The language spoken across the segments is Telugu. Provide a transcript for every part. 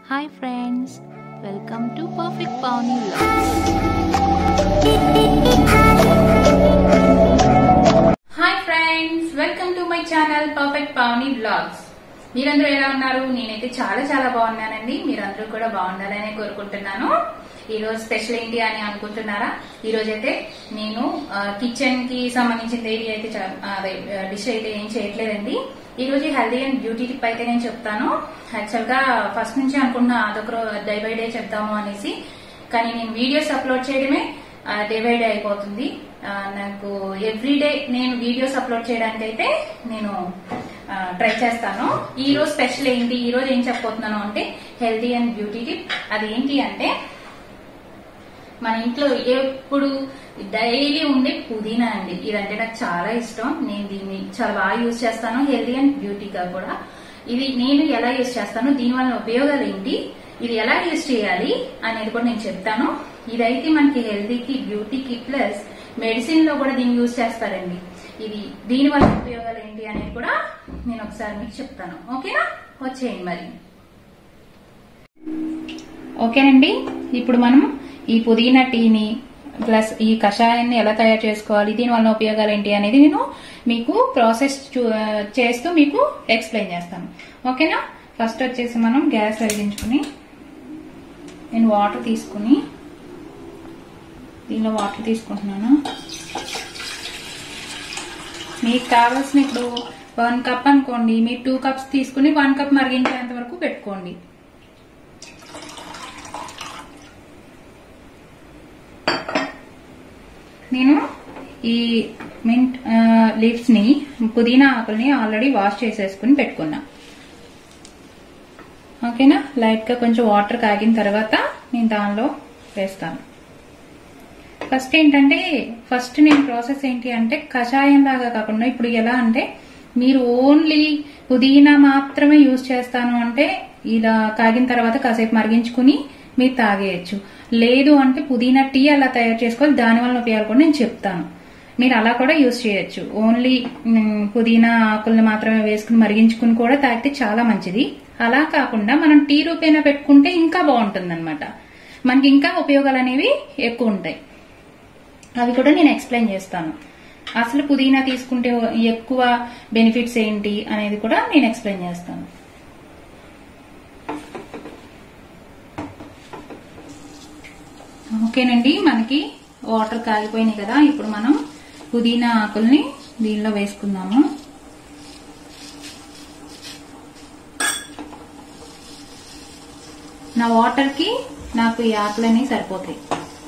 hi friends welcome to perfect Pavani vlogs hi friends welcome to my channel perfect Pavani blogs మీరందరూ ఎలా ఉన్నారు నేనైతే చాలా చాలా బాగున్నానండి మీరందరూ కూడా బాగుండాలని కోరుకుంటున్నాను ఈ రోజు స్పెషల్ ఏంటి అని అనుకుంటున్నారా ఈ రోజు అయితే నేను కిచెన్ కి సంబంధించిన ఏది అయితే చ- అదే డిష్ అయితే ఏం చేయట్లేదండి ఈ రోజు హెల్దీ అండ్ బ్యూటీ టిప్ అయితే నేను చెప్తాను యాక్చువల్ గా ఫస్ట్ నుంచి అనుకున్నా అదొక డే బై డే చెప్తాము అనేసి కానీ నేను వీడియోస్ అప్లోడ్ చేయడమే డే బై డే అయిపోతుంది ఆ, నాకు ఎవ్రీ డే నేను వీడియోస్ అప్లోడ్ చేయడానికి అయితే నేను ట్రై చేస్తాను ఈ రోజు స్పెషల్ ఏంటి ఈ రోజు ఏం చెప్పబోతున్నాను అంటే హెల్తీ అండ్ బ్యూటీ టిప్ అది ఏంటి అంటే మన ఇంట్లో ఎప్పుడు డైలీ ఉండే పుదీనా అండి ఇదంటే నాకు చాలా ఇష్టం నేను దీన్ని చాలా బాగా యూజ్ చేస్తాను హెల్తీ అండ్ బ్యూటీగా కూడా ఇది నేను ఎలా యూజ్ చేస్తాను దీని వల్ల ఉపయోగాలు ఏంటి ఇది ఎలా యూజ్ చేయాలి అనేది కూడా నేను చెప్తాను ఇదైతే మనకి హెల్తీకి బ్యూటీకి ప్లస్ మెడిసిన్ లో కూడా దీన్ని యూజ్ చేస్తారండి ఇది దీని వల్ల ఉపయోగాలు ఏంటి అనేది కూడా నేను ఒకసారి మీకు చెప్తాను ఓకేనా వచ్చేయండి మరి ఓకేనండి ఇప్పుడు మనం ఈ పుదీనా టీని ప్లస్ ఈ కషాయాన్ని ఎలా తయారు చేసుకోవాలి దీని వల్ల ఉపయోగాలు ఏంటి అనేది నేను మీకు ప్రాసెస్ చూ- చేస్తూ మీకు ఎక్స్ప్లెయిన్ చేస్తాను ఓకేనా ఫస్ట్ వచ్చేసి మనం గ్యాస్ వెలిగించుకుని నేను వాటర్ తీసుకుని దీనిలో వాటర్ తీసుకుంటున్నాను మీకు కావాల్సిన ఇప్పుడు వన్ కప్ అనుకోండి మీరు టూ కప్స్ తీసుకుని వన్ కప్ మరిగించేంత వరకు పెట్టుకోండి నేను ఈ మింట్ లీవ్స్ ని పుదీనా ఆకుల్ని ఆల్రెడీ వాష్ చేసేసుకుని పెట్టుకున్నా ఓకేనా లైట్ గా కొంచెం వాటర్ కాగిన తర్వాత నేను దానిలో వేస్తాను ఫస్ట్ ఏంటంటే ఫస్ట్ నేను ప్రాసెస్ ఏంటి అంటే కషాయం లాగా కాకుండా ఇప్పుడు ఎలా అంటే మీరు ఓన్లీ పుదీనా మాత్రమే యూజ్ చేస్తాను అంటే ఇలా కాగిన తర్వాత కాసేపు మరిగించుకుని మీరు తాగేయచ్చు లేదు అంటే పుదీనా టీ అలా తయారు చేసుకోవాలి దాని వల్ల ఉపయోగాలు కూడా నేను చెప్తాను మీరు అలా కూడా యూజ్ చేయొచ్చు ఓన్లీ మ్, పుదీనా ఆకులను మాత్రమే వేసుకుని మరిగించుకుని కూడా తాగితే చాలా మంచిది అలా కాకుండా మనం టీ రూపేనా పెట్టుకుంటే ఇంకా బాగుంటుంది మనకి ఇంకా ఉపయోగాలు అనేవి ఎక్కువ ఉంటాయి అవి కూడా నేను ఎక్స్ప్లెయిన్ చేస్తాను అసలు పుదీనా తీసుకుంటే ఎక్కువ బెనిఫిట్స్ ఏంటి అనేది కూడా నేను ఎక్స్ప్లెయిన్ చేస్తాను ఓకేనండి మనకి వాటర్ కాగిపోయినాయి కదా ఇప్పుడు మనం పుదీనా ఆకుల్ని దీనిలో వేసుకుందాము నా వాటర్ కి నాకు ఈ ఆకులన్నీ సరిపోతాయి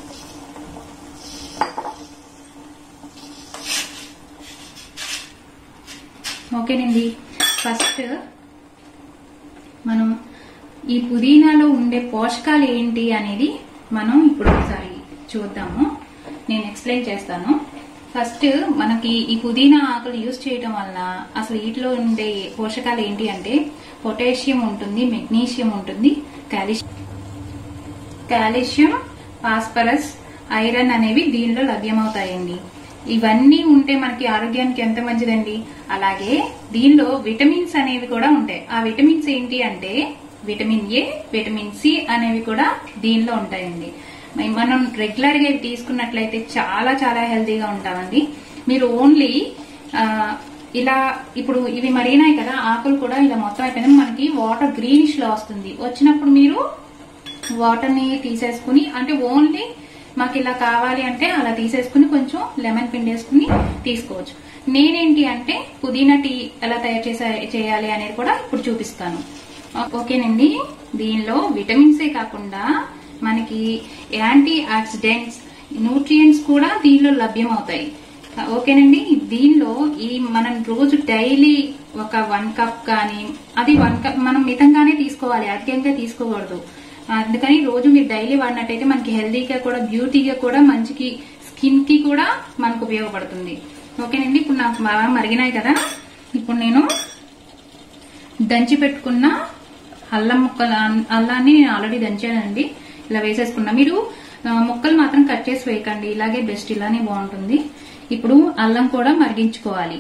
ఓకేనండి ఫస్ట్ మనం ఈ పుదీనాలో ఉండే పోషకాలు ఏంటి అనేది మనం ఇప్పుడు ఒకసారి చూద్దాము నేను ఎక్స్ప్లెయిన్ చేస్తాను ఫస్ట్ మనకి ఈ పుదీనా ఆకులు యూజ్ చేయడం వలన అసలు వీటిలో ఉండే పోషకాలు ఏంటి అంటే పొటాషియం ఉంటుంది మెగ్నీషియం ఉంటుంది కాల్షియం కాల్షియం ఫాస్ఫరస్ ఐరన్ అనేవి దీనిలో లభ్యమవుతాయండి ఇవన్నీ ఉంటే మనకి ఆరోగ్యానికి ఎంత మంచిదండి అలాగే దీనిలో విటమిన్స్ అనేవి కూడా ఉంటాయి ఆ విటమిన్స్ ఏంటి అంటే విటమిన్ ఏ విటమిన్ సి అనేవి కూడా దీనిలో ఉంటాయండి మరి మనం రెగ్యులర్ గా ఇవి తీసుకున్నట్లయితే చాలా చాలా హెల్తీగా ఉంటామండి మీరు ఓన్లీ ఆ, ఇలా ఇప్పుడు ఇవి మరిగినాయి కదా ఆకులు కూడా ఇలా మొత్తం అయిపోయింది మనకి వాటర్ గ్రీనిష్ లో వస్తుంది వచ్చినప్పుడు మీరు వాటర్ ని తీసేసుకుని అంటే ఓన్లీ మాకు ఇలా కావాలి అంటే అలా తీసేసుకుని కొంచెం లెమన్ పిండేసుకుని తీసుకోవచ్చు నేనేంటి అంటే పుదీనా టీ ఎలా తయారు చేసే చేయాలి అనేది కూడా ఇప్పుడు చూపిస్తాను ఓకేనండి దీనిలో విటమిన్సే కాకుండా మనకి యాంటీ ఆక్సిడెంట్స్ న్యూట్రియంట్స్ కూడా దీనిలో లభ్యమవుతాయి ఓకేనండి దీనిలో ఈ మనం రోజు డైలీ ఒక వన్ కప్ కానీ అది వన్ కప్ మనం మితంగానే తీసుకోవాలి అధికంగా తీసుకోకూడదు అందుకని రోజు మీరు డైలీ వాడినట్టయితే మనకి హెల్దీగా కూడా బ్యూటీగా కూడా మంచికి స్కిన్ కి కూడా మనకు ఉపయోగపడుతుంది ఓకేనండి ఇప్పుడు నాకు బాగా మరిగినాయి కదా ఇప్పుడు నేను దంచి పెట్టుకున్న అల్లం ముక్కలు అల్లాన్ని నేను ఆల్రెడీ దంచానండి ఇలా వేసేసుకున్నా మీరు ఆ, ముక్కలు మాత్రం కట్ చేసి వేయకండి ఇలాగే బెస్ట్ ఇలానే బాగుంటుంది ఇప్పుడు అల్లం కూడా మరిగించుకోవాలి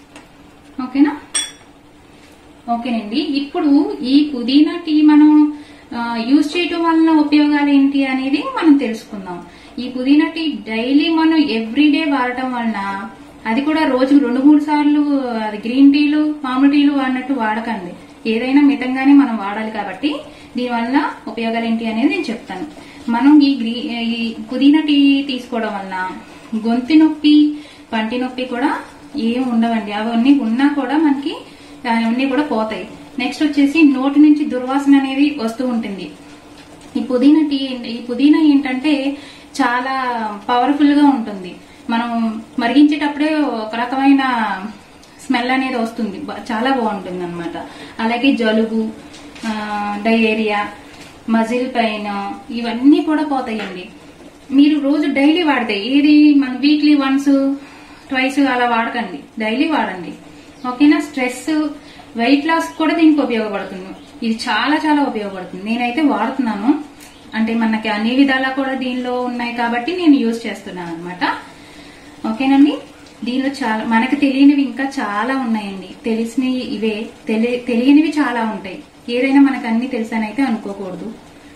ఓకేనా ఓకేనండి ఇప్పుడు ఈ పుదీనా టీ మనం యూజ్ చేయటం వలన ఉపయోగాలు ఏంటి అనేది మనం తెలుసుకుందాం ఈ పుదీనా టీ డైలీ మనం ఎవ్రీడే వాడటం వలన అది కూడా రోజుకు రెండు మూడు సార్లు అది గ్రీన్ టీలు మామూలు టీలు వాడినట్టు వాడకండి ఏదైనా మితంగానే మనం వాడాలి కాబట్టి దీనివల్ల ఉపయోగాలు ఏంటి అనేది నేను చెప్తాను మనం ఈ గ్రీ ఈ పుదీనా టీ తీసుకోవడం వలన గొంతు నొప్పి పంటి నొప్పి కూడా ఏం ఉండవండి అవన్నీ ఉన్నా కూడా మనకి అవన్నీ కూడా పోతాయి నెక్స్ట్ వచ్చేసి నోటి నుంచి దుర్వాసన అనేది వస్తూ ఉంటుంది ఈ పుదీనా టీ ఈ పుదీనా ఏంటంటే చాలా పవర్ఫుల్ గా ఉంటుంది మనం మరిగించేటప్పుడే ఒక రకమైన స్మెల్ అనేది వస్తుంది బ- చాలా బాగుంటుంది అనమాట అలాగే జలుబు ఆ, డయేరియా మజిల్ పెయిన్ ఇవన్నీ కూడా పోతాయండి మీరు రోజు డైలీ వాడితే ఏది మన వీక్లీ వన్స్ ట్వైస్ అలా వాడకండి డైలీ వాడండి ఓకేనా స్ట్రెస్ వెయిట్ లాస్ కూడా దీనికి ఉపయోగపడుతుంది ఇది చాలా చాలా ఉపయోగపడుతుంది నేనైతే వాడుతున్నాను అంటే మనకి అన్ని విధాలా కూడా దీనిలో ఉన్నాయి కాబట్టి నేను యూజ్ చేస్తున్నాను అనమాట ఓకేనండి దీనిలో చాలా మనకు తెలియనివి ఇంకా చాలా ఉన్నాయండి తెలిసినవి ఇవే తెలి- తెలియనివి చాలా ఉంటాయి ఏదైనా మనకు అన్ని తెలుసనైతే అనుకోకూడదు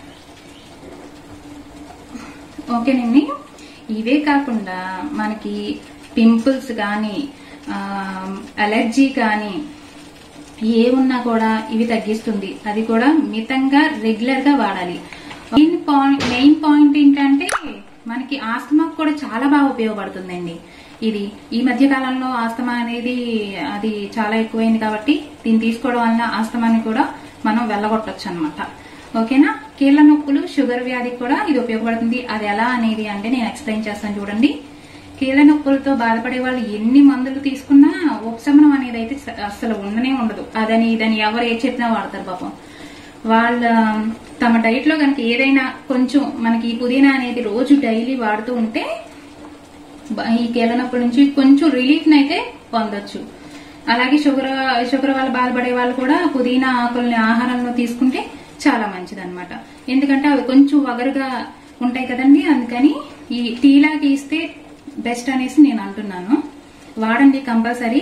ఓకేనండి ఇవే కాకుండా మనకి పింపుల్స్ కానీ అలర్జీ కానీ ఏ ఉన్నా కూడా ఇవి తగ్గిస్తుంది అది కూడా మితంగా రెగ్యులర్ గా వాడాలి మెయిన్ పాయింట్ మెయిన్ పాయింట్ ఏంటంటే మనకి ఆస్తమాకు కూడా చాలా బాగా ఉపయోగపడుతుందండి ఇది ఈ మధ్య కాలంలో ఆస్తమా అనేది అది చాలా ఎక్కువైంది కాబట్టి దీన్ని తీసుకోవడం వలన ఆస్తమాని కూడా మనం వెళ్ళగొట్టచ్చు అనమాట ఓకేనా కీళ్ళ నొప్పులు షుగర్ వ్యాధికి కూడా ఇది ఉపయోగపడుతుంది అది ఎలా అనేది అంటే నేను ఎక్స్ప్లెయిన్ చేస్తాను చూడండి కీళ్ళ నొప్పులతో బాధపడే వాళ్ళు ఎన్ని మందులు తీసుకున్నా ఉపశమనం అనేది అయితే స- అస్సలు ఉండనే ఉండదు అదని ఇదని ఎవరు ఏ చెప్పినా వాడతారు పాపం వాళ్ళ తమ డైట్ లో కనుక ఏదైనా కొంచెం మనకి ఈ పుదీనా అనేది రోజు డైలీ వాడుతూ ఉంటే బ- ఈ కీళ్ళ నొప్పుల నుంచి కొంచెం రిలీఫ్ అయితే పొందొచ్చు అలాగే షుగర్ షుగర్ వల్ల బాధపడే వాళ్ళు కూడా పుదీనా ఆకుల్ని ఆహారంలో తీసుకుంటే చాలా మంచిది అనమాట ఎందుకంటే అవి కొంచెం వగరుగా ఉంటాయి కదండి అందుకని ఈ టీలాగా ఇస్తే బెస్ట్ అనేసి నేను అంటున్నాను వాడండి కంపల్సరీ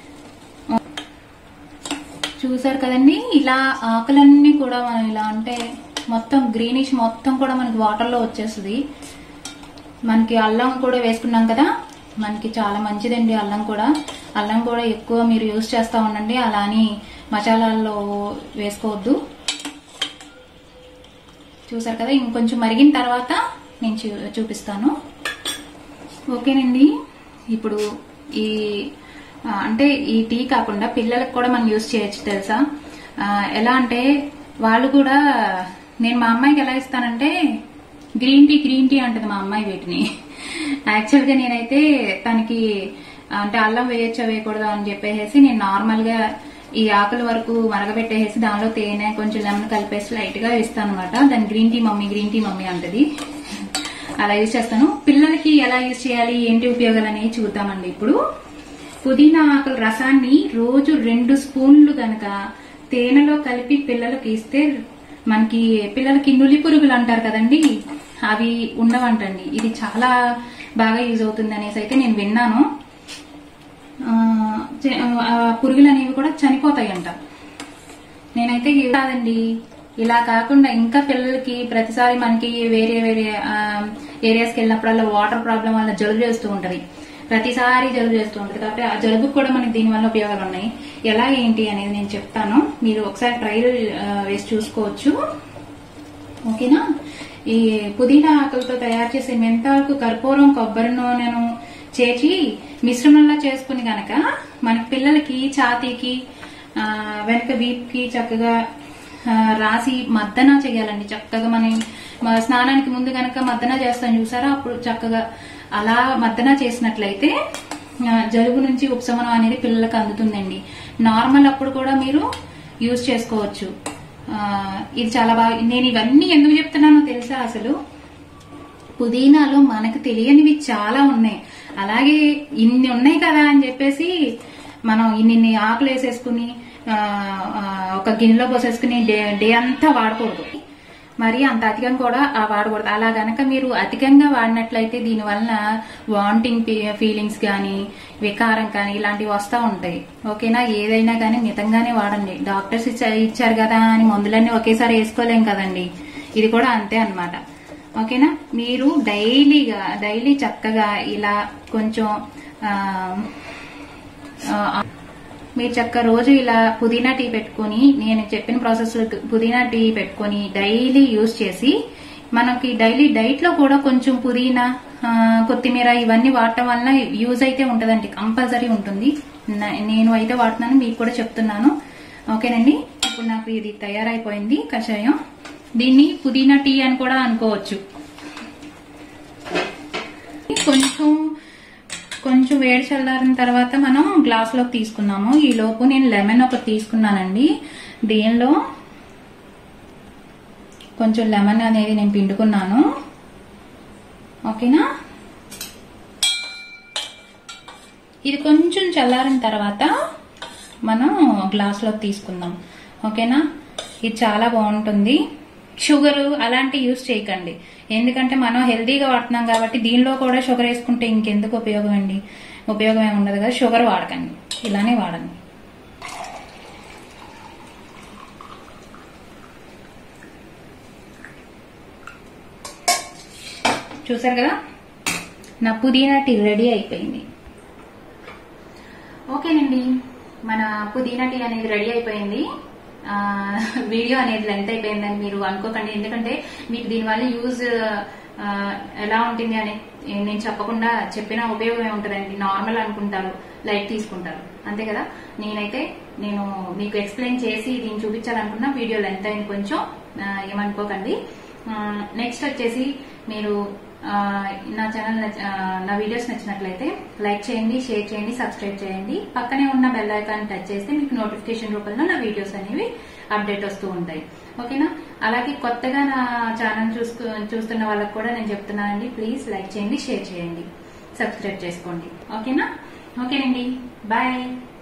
చూసారు కదండి ఇలా ఆకులన్నీ కూడా మనం ఇలా అంటే మొత్తం గ్రీనిష్ మొత్తం కూడా మనకి వాటర్ లో వచ్చేస్తుంది మనకి అల్లం కూడా వేసుకున్నాం కదా మనకి చాలా మంచిదండి అల్లం కూడా అల్లం కూడా ఎక్కువ మీరు యూజ్ చేస్తా ఉండండి అలా అని మసాలాల్లో వేసుకోవద్దు చూసారు కదా ఇంకొంచెం మరిగిన తర్వాత నేను చూ- చూపిస్తాను ఓకేనండి ఇప్పుడు ఈ ఆ, అంటే ఈ టీ కాకుండా పిల్లలకు కూడా మనం యూజ్ చేయొచ్చు తెలుసా ఆ, ఎలా అంటే వాళ్ళు కూడా నేను మా అమ్మాయికి ఎలా ఇస్తానంటే గ్రీన్ టీ గ్రీన్ టీ అంటది మా అమ్మాయి వీటిని యాక్చువల్ గా నేనైతే తనకి అంటే అల్లం వేయచ్చా వేయకూడదా అని చెప్పేసి నేను నార్మల్ గా ఈ ఆకుల వరకు మరగబెట్టేసి దానిలో తేనె కొంచెం లెమన్ కలిపేసి లైట్ గా ఇస్తాను అనమాట దాని green tea mummy green tea mummy అంటది అలా యూజ్ చేస్తాను పిల్లలకి ఎలా యూజ్ చేయాలి ఏంటి ఉపయోగాలు అనేవి చూద్దామండి ఇప్పుడు పుదీనా ఆకుల రసాన్ని రోజు రెండు స్పూన్లు గనక తేనెలో కలిపి పిల్లలకి ఇస్తే మనకి పిల్లలకి నులి పురుగులు అంటారు కదండి అవి ఉండవంటండి ఇది చాలా బాగా యూజ్ అవుతుంది అనేసి అయితే నేను విన్నాను ఆ, చ- ఆ పురుగులు అనేవి కూడా చనిపోతాయంట నేనైతే ఇది కాదండి ఇలా కాకుండా ఇంకా పిల్లలకి ప్రతిసారి మనకి వేరే వేరే ఏరియాస్కి వెళ్ళినప్పుడల్లా వాటర్ ప్రాబ్లం వల్ల జలుబు చేస్తూ ఉంటది ప్రతిసారి జలుబు చేస్తూ ఉంటది కాబట్టి ఆ జలుబుకి కూడా మనకి దీని వల్ల ఉపయోగాలు ఉన్నాయి ఎలా ఏంటి అనేది నేను చెప్తాను మీరు ఒకసారి ట్రైల్ వేసి చూసుకోవచ్చు ఓకేనా ఈ పుదీనా ఆకులతో తయారు చేసే మెంతాకు కర్పూరం కొబ్బరి నూనెను చేర్చి మిశ్రమంలా చేసుకుని గనక మన పిల్లలకి ఛాతీకి ఆ, వెనక వీపుకి చక్కగా ఆ, రాసి మద్దన చేయాలండి చక్కగా మనం మన స్నానానికి ముందు గనక మద్దన చేస్తాం చూసారా అప్పుడు చక్కగా అలా మద్దన చేసినట్లయితే ఆ, జలుబు నుంచి ఉపశమనం అనేది పిల్లలకు అందుతుందండి నార్మల్ అప్పుడు కూడా మీరు యూజ్ చేసుకోవచ్చు ఆ, ఇది చాలా బాగా నేను ఇవన్నీ ఎందుకు చెప్తున్నానో తెలుసా అసలు పుదీనాలో మనకు తెలియనివి చాలా ఉన్నాయి అలాగే ఇన్ని ఉన్నాయి కదా అని చెప్పేసి మనం ఇన్ని ఆకులు వేసేసుకుని ఆ, ఆ, ఒక గిన్నెలో పోసేసుకుని డే డే అంతా వాడకూడదు మరి అంత అధికంగా కూడా ఆ వాడకూడదు అలా గనక మీరు అధికంగా వాడినట్లయితే దీని వలన వాంటింగ్ ఫీలింగ్స్ కానీ వికారం కానీ ఇలాంటివి వస్తూ ఉంటాయి ఓకేనా ఏదైనా కానీ మితంగానే వాడండి డాక్టర్స్ ఇచ్చా- ఇచ్చారు కదా అని మందులన్నీ ఒకేసారి వేసుకోలేం కదండి ఇది కూడా అంతే అన్నమాట ఓకేనా మీరు డైలీగా డైలీ చక్కగా ఇలా కొంచెం ఆ, ఆ, మీరు చక్క రోజు ఇలా పుదీనా టీ పెట్టుకొని నేను చెప్పిన ప్రాసెస్ పుదీనా టీ పెట్టుకొని డైలీ యూజ్ చేసి మనకి డైలీ డైట్ లో కూడా కొంచెం పుదీనా ఆ, కొత్తిమీర ఇవన్నీ వాడటం వలన యూజ్ అయితే ఉంటదండి కంపల్సరీ ఉంటుంది నా- నేను అయితే వాడుతున్నాను మీకు కూడా చెప్తున్నాను ఓకేనండి ఇప్పుడు నాకు ఇది తయారైపోయింది కషాయం దీన్ని పుదీనా టీ అని కూడా అనుకోవచ్చు కొంచెం కొంచెం వేడి చల్లారిన తర్వాత మనం గ్లాస్ లోకి తీసుకున్నాము ఈ లోపు నేను లెమన్ ఒకటి తీసుకున్నానండి దీనిలో కొంచెం లెమన్ అనేది నేను పిండుకున్నాను ఓకేనా ఇది కొంచెం చల్లారిన తర్వాత మనం గ్లాస్ లోకి తీసుకుందాం ఓకేనా ఇది చాలా బాగుంటుంది షుగర్ అలాంటి యూస్ చేయకండి ఎందుకంటే మనం హెల్తీగా వాడుతున్నాం కాబట్టి దీనిలో కూడా షుగర్ వేసుకుంటే ఇంకెందుకు ఉపయోగం అండి ఉపయోగం ఏమి ఉండదు కదా షుగర్ వాడకండి ఇలానే వాడండి చూసారు కదా నా పుదీనా టీ రెడీ అయిపోయింది ఓకేనండి మన పుదీనా టీ అనేది రెడీ అయిపోయింది ఆ, వీడియో అనేది లెంత్ అయిపోయిందని మీరు అనుకోకండి ఎందుకంటే మీకు దీనివల్ల యూజ్ ఆ, ఎలా ఉంటుంది అని నేను చెప్పకుండా చెప్పిన ఉపయోగం ఏముంటుందండి నార్మల్ అనుకుంటారు లైట్ తీసుకుంటారు అంతే కదా నేనైతే నేను మీకు ఎక్స్ప్లెయిన్ చేసి దీన్ని చూపించాలనుకున్న వీడియో లెంత్ అయింది కొంచెం ఆ, ఏమనుకోకండి నెక్స్ట్ వచ్చేసి మీరు ఆ, నా ఛానల్ నచ్చ- ఆ, నా వీడియోస్ నచ్చినట్లయితే లైక్ చేయండి షేర్ చేయండి సబ్స్క్రైబ్ చేయండి పక్కనే ఉన్న బెల్ ఐకాన్ టచ్ చేస్తే మీకు నోటిఫికేషన్ రూపంలో నా వీడియోస్ అనేవి అప్డేట్ వస్తూ ఉంటాయి ఓకేనా అలాగే కొత్తగా నా ఛానల్ చూసుకు చూస్తున్న వాళ్ళకి కూడా నేను చెప్తున్నానండి ప్లీజ్ లైక్ చేయండి షేర్ చేయండి సబ్స్క్రైబ్ చేసుకోండి ఓకేనా ఓకేనండి బాయ్